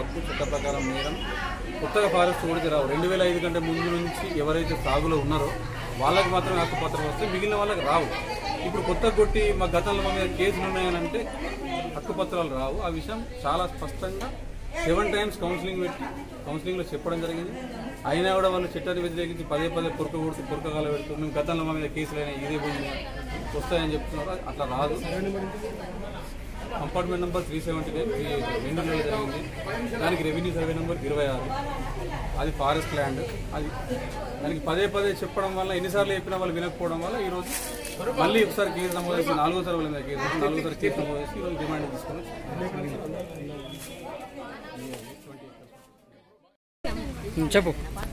తప్పు చట్ట ప్రకారం నేరం కొత్తగా ఫారెస్ట్ ఊడికి రావు రెండు వేల ఐదు కంటే ముందు నుంచి ఎవరైతే సాగులో ఉన్నారో వాళ్ళకి మాత్రమే హక్కుపత్రం వస్తే మిగిలిన వాళ్ళకి రావు ఇప్పుడు కొత్త కొట్టి మా గతంలో మా మీద కేసులు ఉన్నాయని అంటే హక్కుపత్రాలు రావు ఆ విషయం చాలా స్పష్టంగా సెవెన్ టైమ్స్ కౌన్సిలింగ్ పెట్టి కౌన్సిలింగ్లో చెప్పడం జరిగింది అయినా కూడా వాళ్ళు చట్టాన్ని వ్యతిరేకించి పదే పదే పురక కొడుతూ పురకగాల పెడుతూ మేము గతంలో మా మీద కేసులు అయినా ఇదే పోయింది వస్తాయని చెప్తున్నారు అట్లా రాదు కంపార్ట్మెంట్ నెంబర్ త్రీ సెవెంటీ రెండు నెలలు జరిగింది దానికి రెవెన్యూ సర్వే నెంబర్ ఇరవై ఆరు అది ఫారెస్ట్ ల్యాండ్ అది దానికి పదే పదే చెప్పడం వల్ల ఎన్నిసార్లు చెప్పినా వాళ్ళు వినకపోవడం వల్ల ఈరోజు మళ్ళీ ఒకసారి కేసు నమోదు చేసి నాలుగో సారి వాళ్ళ మీద కేసు వేసి నాలుగోసారి కేసు నమోదు చేసి ఈరోజు డిమాండ్ తీసుకొని చెప్పు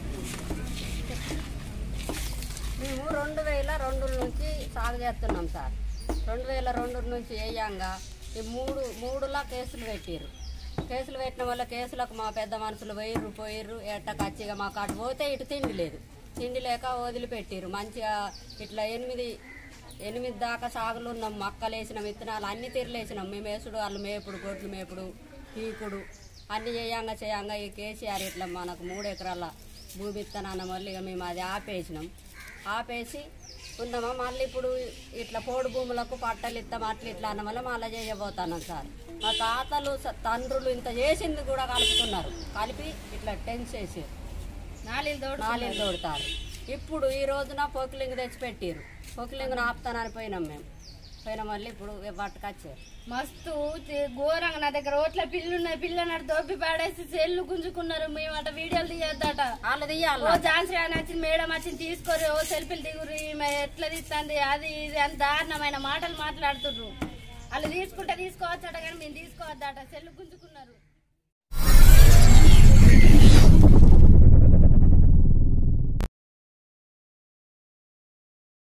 మేము రెండు వేల రెండు నుంచి సాగు చేస్తున్నాం సార్ రెండు వేల రెండు నుంచి వేయంగా ఈ మూడు మూడులా కేసులు పెట్టిర్రు కేసులు పెట్టిన వల్ల కేసులకు మా పెద్ద మనుషులు పోయిర్రు పోయిర్రు ఎట్ట కచ్చిగా మాకు అటు పోతే ఇటు తిండి లేదు తిండి లేక వదిలిపెట్టిర్రు మంచిగా ఇట్లా ఎనిమిది ఎనిమిది దాకా సాగులు ఉన్నాం మక్కలు వేసిన విత్తనాలు అన్ని తీరులు వేసినాం మేము వేసుడు వాళ్ళు మేపుడు గొడ్లు మేపుడు పీకుడు అన్ని చేయంగా చేయంగా ఈ కేసీఆర్ ఇట్లా మనకు మూడు ఎకరాల భూమి ఇత్తనాన్న మళ్ళీ ఇక మేము అది ఆపేసినాం ఆపేసి ఉన్నామా మళ్ళీ ఇప్పుడు ఇట్లా పోడు భూములకు పట్టలు ఇస్తాం అట్లా ఇట్లా అన్న వల్ల మళ్ళీ చేయబోతున్నాం సార్ మా తాతలు స- తండ్రులు ఇంత చేసింది కూడా కలుపుతున్నారు కలిపి ఇట్లా టెన్స్ చేసారు నాలుగు తోడతారు ఇప్పుడు ఈ రోజున పోకిలింగ్ తెచ్చి పెట్టిరు పోకిలింగ్ ఆపుతానని పోయినాం మేము పోయిన మళ్ళీ ఇప్పుడు పట్టుకొచ్చారు మస్తు తి- ఘోరంగా నా దగ్గర ఓట్ల పిల్లు ఉన్నాయి పిల్లనాడు దోపి పాడేసి సెల్లు గుంజుకున్నారు మేము అట వీడియోలు తీయొద్దట వాళ్ళు ఓ తీయాలి ఝాన్సీ అని వచ్చింది మేడం వచ్చింది తీసుకొని ఓ సెల్ఫీలు దిగురు ఈమె ఎట్లా తీస్తుంది అది ఇది అని దారుణమైన మాటలు మాట్లాడుతుర్రు వాళ్ళు తీసుకుంటే తీసుకోవచ్చట కానీ మేము తీసుకోవద్దట సెల్లు గుంజుకున్నారు